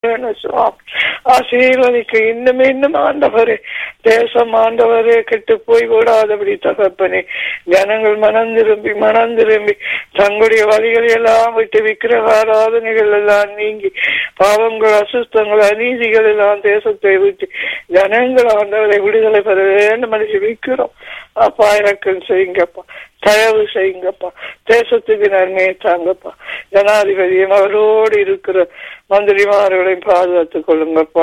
வேணும் சுவாமி ஆசீர்வதிக்க இன்னும் இன்னும் ஆண்டவரே தேசம் ஆண்டவரே கெட்டு போய் விடாதபடி தகப்பனே ஜனங்கள் மனம் திரும்பி மனம் திரும்பி தங்களுடைய வழிகளை எல்லாம் விட்டு விக்கிரக ஆராதனைகள் எல்லாம் நீங்கி பாவங்கள் அசுத்தங்கள் அநீதிகள் எல்லாம் தேசத்தை விட்டு ஜனங்கள் ஆண்டவரை விடுதலை பெற வேண்டும் என்று விக்கிறோம் அப்பா இறக்கம் செய்யுங்கப்பா தயவு செய்யுங்கப்பா தேசத்துக்கு நன்மையை தாங்கப்பா ஜனாதிபதியும் அவரோடு இருக்கிற மந்திரிமார்களையும் பாதுகாத்துக் கொள்ளுங்கப்பா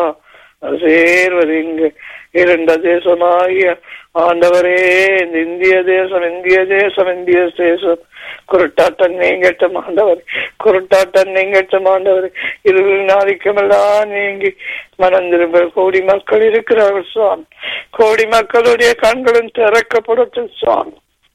சேர்வது இங்கு இரண்ட தேசமாகிய ஆண்டவரே இந்த இந்திய தேசம் இந்திய தேசம் இந்திய தேசம் குருட்டாட்டம் நீங்கட்டும் ஆண்டவர் குருட்டாட்டம் நீங்கட்டும் ஆண்டவர் இருள் நாதிக்கமெல்லாம் நீங்கி மனம் திரும்ப கோடி மக்கள் இருக்கிறார்கள் சுவாமி கோடி மக்களுடைய கண்களும் திறக்கப்படட்டும் சுவாமி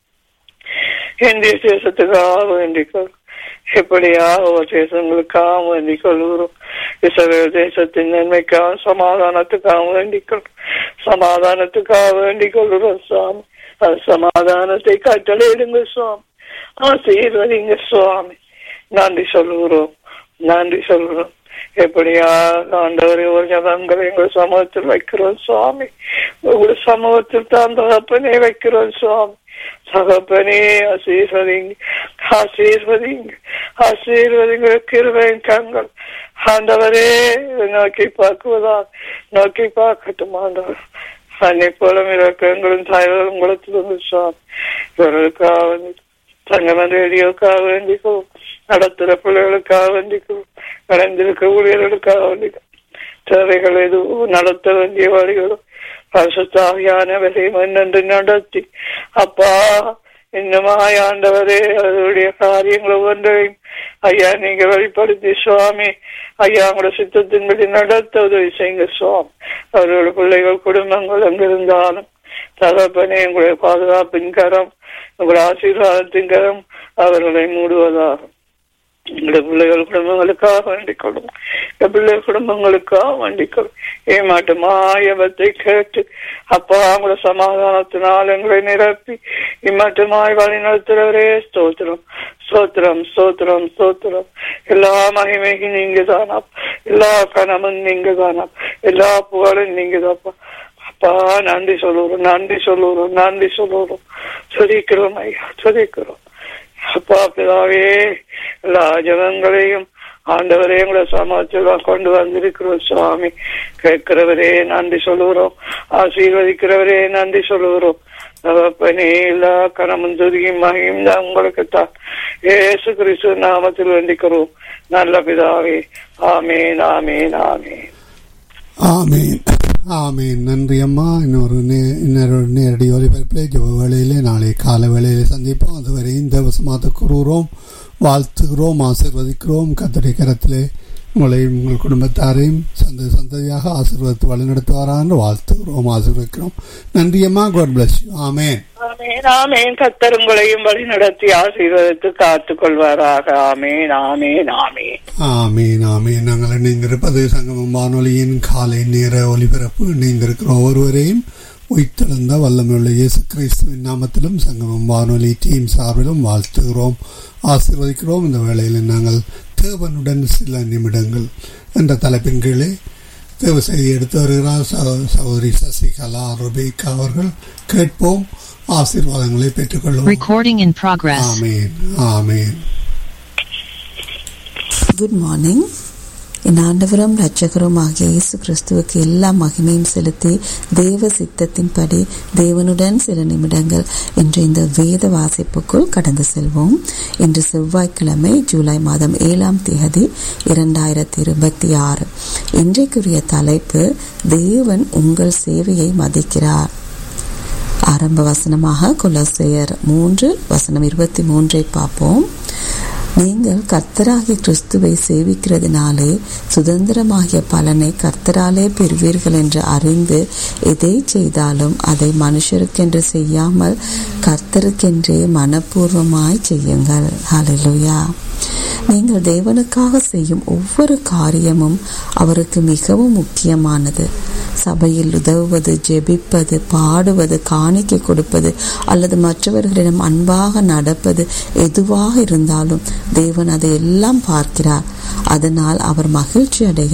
இந்திய தேசத்துக்காக வேண்டிக் கொள் எப்படியாக தேசங்களுக்காக வேண்டிக் கொள்கிறோம் இஸ்ரேல் தேசத்தின் நன்மைக்காக சமாதானத்துக்காக வேண்டிக் கொள் சமாதானத்துக்காக வேண்டிக் கொள்கிறோம் சுவாமி அது சமாதானத்தை கட்டளையிடுங்க சுவாமி ஆசீர்வதிங்க சுவாமி நன்றி சொல்லுகிறோம் நன்றி சொல்கிறோம் எப்படியா ஆண்டவரை ஒரு ஜனங்களை எங்கள் சமூகத்தில் வைக்கிறோம் சுவாமி உங்கள் சமூகத்தில் தான் தகப்பனே வைக்கிறோம் சுவாமி தகப்பனே ஆசீர்வதிங்க ஆசீர்வதிங்க ஆசீர்வதிங்க கிருபையின் கண்கள் ஆண்டவரே நோக்கி பார்க்குவதா நோக்கி பார்க்கட்டும் ஆண்டவர் அன்னை போல இறக்கங்களும் தாய்களும் உங்களுக்கு சுவாமி இவர்களுக்காக வேண்டி தங்கமன் ரேடியோக்காக வேண்டிக்கோ நடத்துகிற பிள்ளைகளுக்காக வேண்டிக்கோ நடந்திருக்க ஊழியர்களுக்காக வேண்டிக்கோ தேவைகள் எதுவும் நடத்த வேண்டிய வழிகளும் பரிசுத்தாவியானவரை முன்னென்று நடத்தி அப்பா இன்னுமாய் ஆண்டவரே அவருடைய காரியங்கள் ஒவ்வொன்றையும் ஐயா நீங்க வெளிப்படுத்தி சுவாமி ஐயா உங்களோட சித்தத்தின்படி நடத்த உதவி செய்யுங்க சுவாமி அவரோட பிள்ளைகள் குடும்பங்கள் அங்கிருந்தாலும் தகப்பனே உங்களுடைய பாதுகாப்பின் கரம் உங்களுடைய ஆசீர்வாதத்தின் கரம் அவர்களை மூடுவதாகும் எங்களுடைய பிள்ளைகள் குடும்பங்களுக்காக வேண்டிக் கொள்ளும் என் பிள்ளை குடும்பங்களுக்காக வேண்டிக் கொள்ளும் ஏமாட்டு மாயவத்தை கேட்டு அப்பா உங்களோட சமாதானத்தினால் எங்களை நிரப்பி இம்மட்டுமாய் வழி நடத்துறவரே ஸ்தோத்திரம் ஸ்தோத்திரம் ஸ்தோத்திரம் ஸ்தோத்திரம் எல்லா மகிமையும் நீங்க தானா எல்லா கனமும் நீங்க தானா எல்லா புகழும் நீங்க தாப்பா அப்பா நன்றி சொல்லுறோம் நன்றி சொல்லுறோம் நன்றி சொல்லுறோம் சொல்லிக்கிறோம் ஐயா சொல்லிக்கிறோம் அப்பா பிதாவே எல்லா ஜனங்களையும் ஆண்டவரே எங்களை சமாச்சார கொண்டு வந்திருக்கிறோம் சுவாமி கேட்கிறவரே நன்றி சொல்லுகிறோம் ஆசீர்வதிக்கிறவரே நன்றி சொல்லுகிறோம் தகப்பனே எல்லா கனமும் துதியும் மகியும் தான் உங்களுக்கு தான் ஏசு கிறிஸ்து நாமத்தில் வேண்டிக்கிறோம் நல்ல பிதாவே ஆமேன் ஆமேன் ஆமேன் ஆமீன் ஆமீன் நன்றி அம்மா இன்னொரு நே இன்னொரு நேரடி ஒலிபரப்பிலே ஜெப வேளையிலே நாளை கால வேளையிலே சந்திப்போம் அதுவரை இந்த வசமாத்த கூறுகிறோம் வாழ்த்துகிறோம் ஆசிர்வதிக்கிறோம் கத்தடை கரத்திலே உங்களையும் உங்கள் குடும்பத்தாரையும் சந்த சந்ததியாக ஆசீர்வதித்து வழிநடத்துவாரான்னு வாழ்த்துகிறோம் ஆசீர்வதிக்கிறோம் நன்றி அம்மா God bless you amen amen amen Qatar உங்களையும் வழி நடத்தி ஆசீர்வதித்து காத்துக் கொள்வாராக ஆமேன் ஆமேன் ஆமேன் ஆமீன் ஆமீன் நாங்கள் இணைந்திருப்பது சங்கமம் வானொலியின் காலை நேர ஒலிபரப்பு இணைந்திருக்கிற ஒவ்வொருவரையும் உயிர்த்தெழுந்த வல்லமையுள்ள இயேசு கிறிஸ்துவின் நாமத்திலும் சங்கமம் வானொலி டீம் சார்பிலும் வாழ்த்துகிறோம் ஆசீர்வதிக்கிறோம் இந்த வேளையில் நாங்கள் தேவனுடன் சில நிமிடங்கள் என்ற தலைப்பின் கீழே தேவ செய்தி எடுத்து வருகிறார் சகோ- சகோதரி சசிகலா ருபேகா அவர்கள் கேட்போம் ஆசீர்வாதங்களை பெற்றுக்கொள்வோம் Recording in progress. ஆமீன் ஆமீன் குட் மார்னிங் என் ஆண்டவரும் இரட்சகரும் ஆகிய இயேசு கிறிஸ்துவுக்கு எல்லா மகிமையும் செலுத்தி தேவ சித்தத்தின்படி தேவனுடன் சில நிமிடங்கள் என்ற இந்த வேத வாசிப்புக்குள் கடந்து செல்வோம் இன்று செவ்வாய்க்கிழமை ஜூலை மாதம் ஏழாம் தேதி இரண்டாயிரத்தி இருபத்தி ஆறு இன்றைக்குரிய தலைப்பு தேவன் உங்கள் சேவையை மதிக்கிறார் ஆரம்ப வசனமாக கொலோசையர் மூன்று வசனம் இருபத்தி மூன்றை பார்ப்போம் நீங்கள் கர்த்தராகிய கிறிஸ்துவை சேவிக்கிறதுனாலே சுதந்திரமாகிய பலனை கர்த்தராலே பெறுவீர்கள் என்று அறிந்து எதை செய்தாலும் அதை மனுஷருக்கென்று செய்யாமல் கர்த்தருக்கென்றே மனப்பூர்வமாய் செய்யுங்கள் ஹalleluya நீங்கள் தேவனுக்காக செய்யும் ஒவ்வொரு காரியமும் அவருக்கு மிகவும் முக்கியமானது சபையில் உதவுவது ஜெபிப்பது பாடுவது காணிக்கை கொடுப்பது அல்லது மற்றவர்களிடம் அன்பாக நடப்பது எதுவாக இருந்தாலும் தேவன் அதை எல்லாம் பார்க்கிறார் அதனால் அவர் மகிழ்ச்சி அடைய